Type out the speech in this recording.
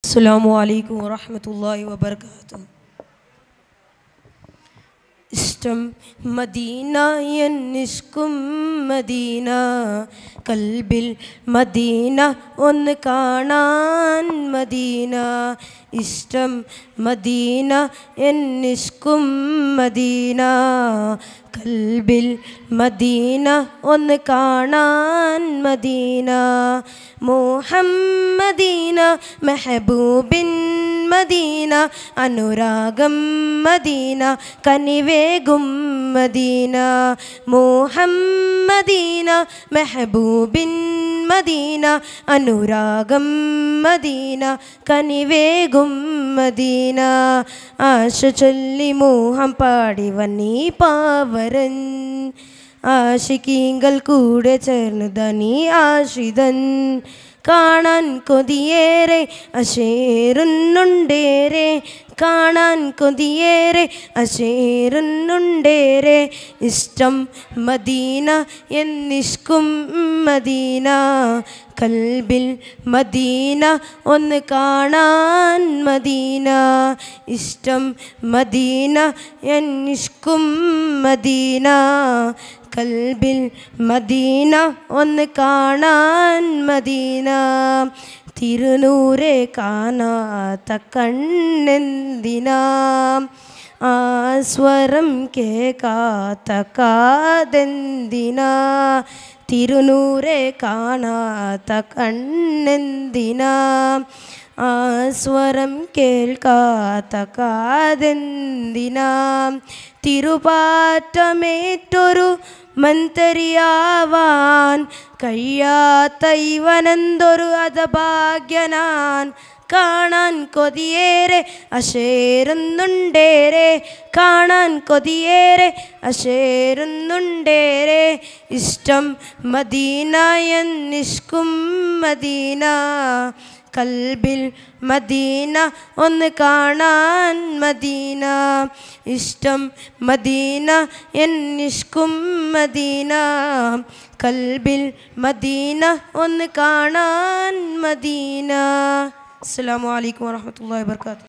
അസ്സലാമു അലൈക്കും വറഹ്മത്തുള്ളാഹി വബർക്കാത്തു ഇഷ്ടം മദീന എന്നിഷ്കും മദീന കൽബിൽ മദീന ഒന്ന് കാണാൻ മദീന ഇഷ്ടം മദീന എന്നിഷ്കും മദീന കൽബിൽ മദീന ഒന്ന് കാണാൻ മദീന മുഹമ്മദീന മെഹബൂബിൻ മദീന അനുരാഗം മദീന കനിവേകും മദീന മുഹമ്മദീന മെഹബൂബിൻ മദീന അനുരാഗം മദീന കനിവേകും മദീന ആശ ചൊല്ലി മോഹം പാടി വന്നീ പാവരൻ ആശിക്കീങ്കൽ കൂടെ ചേർന്ന് ധനി ആശിതൻ കാണാൻ കൊതിയേറെ അശേറുന്നുണ്ടേരെ കാണാൻ കൊതിയേറെ അശേറുന്നുണ്ടേരെ ഇഷ്ടം മദീന എന്നിഷ്കും മദീന കൽബിൽ മദീന ഒന്ന് കാണാൻ മദീന ഇഷ്ടം മദീന എന്നിഷ്കും മദീന കൽബിൽ മദീന ഒന്ന് കാണാൻ മദീന തിരുനൂരെ കാണാത്ത കണ്ണെന്തിനാ ആ സ്വരം കേക്കാത്ത കാതെന്തിനാ തിരുനൂരെ കാണാത്ത കണ്ണെന്തിനാ ആ സ്വരം കേൾക്കാത്ത കാതെന്തിനാ തിരുപാറ്റമേറ്റൊരു മന്ത്രിയാവാൻ കഴിയാത്ത ഇവനെന്തൊരു അതഭാഗ്യനാൻ കാണാൻ കൊതിയേറെ അശേരുന്നുണ്ടേരെ കാണാൻ കൊതിയേറെ അശേരുന്നുണ്ടേരെ ഇഷ്ടം മദീന എന്നിഷ്കും മദീന കൽബിൽ മദീന ഒന്ന് കാണാൻ മദീന ഇഷ്ടം മദീന എന്നിഷ്കും മദീന കൽബിൽ മദീന ഒന്ന് കാണാൻ മദീന അസ്സലാമു അലൈക്കും വറഹ്മത്തുള്ളാഹി വബർക്കാത്തു